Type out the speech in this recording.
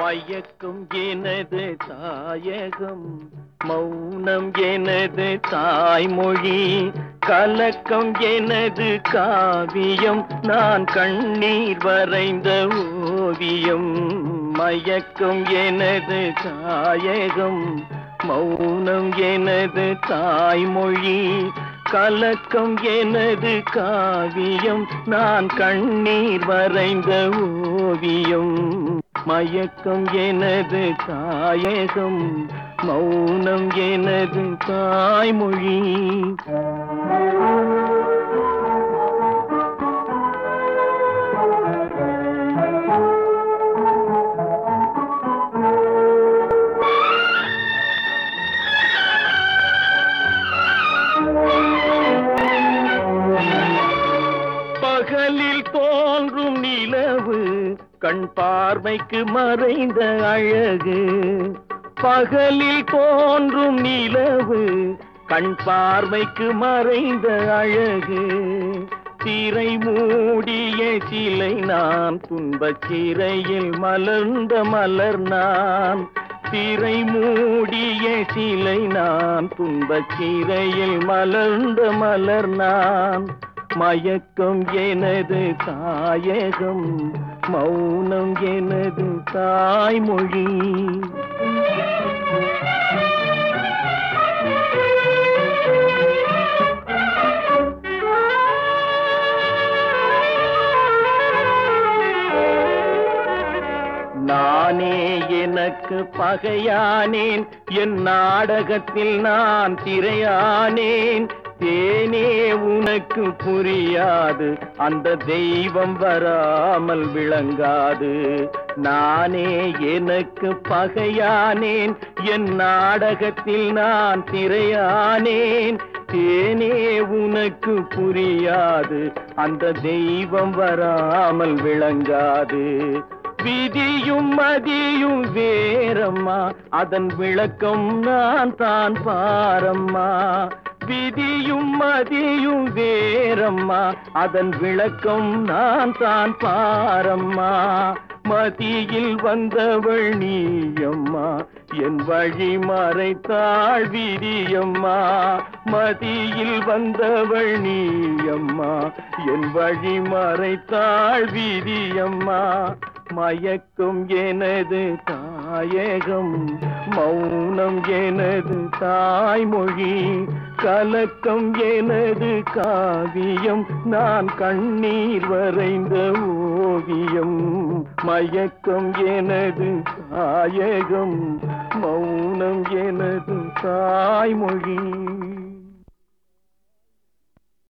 மயக்கும் எனது தாயகம் மௌனம் எனது தாய்மொழி கலக்கம் எனது காவியம் நான் கண்ணீர் வரைந்த ஓவியம் மயக்கம் எனது தாயகம் மௌனம் எனது தாய்மொழி கலக்கம் எனது காவியம் நான் கண்ணீர் வரைந்த ஓவியம் மயக்கம் எனது தாயகம் மௌனம் எனது தாய்மொழி பகலில் தோன்றும் நிலவு கண் பார்வைக்கு மறைந்த அழகு பகலில் தோன்றும் நிலவு கண் பார்வைக்கு மறைந்த அழகு திரை மூடிய சிலை நான் துன்பச் சிறையில் மலர்ந்த மலர் நான் திரை மூடிய சிலை நான் துன்பச் சிறையில் மலர்ந்த மலர் நான் மயக்கம் எனது தாயகம் மௌனம் எனது தாய்மொழி நானே எனக்கு பகையானேன் என் நாடகத்தில் நான் திரையானேன் தேனே உனக்கு புரியாது அந்த தெய்வம் வராமல் விளங்காது நானே எனக்கு பகையானேன் என் நாடகத்தில் நான் திரையானேன் தேனே உனக்கு புரியாது அந்த தெய்வம் வராமல் விளங்காது விதியும் மதியும் வேறம்மா அதன் விளக்கம் நான் தான் பாரம்மா விதியும் மதியும் வேறம்மா அதன் விளக்கம் நான் தான் பாரம்மா மதியில் வந்தவள் நீயம்மா என் வழி மறைத்தாள் விதியம்மா மதியில் வந்தவள் நீயம்மா என் வழி மறைத்தாள் விதியம்மா மயக்கும் எனது தாயகம் மௌனம் எனது தாய்மொழி கலக்கம் எனது காவியம் நான் கண்ணீர் வரைந்த ஓவியம் மயக்கம் எனது தாயகம் மௌனம் எனது தாய்மொழி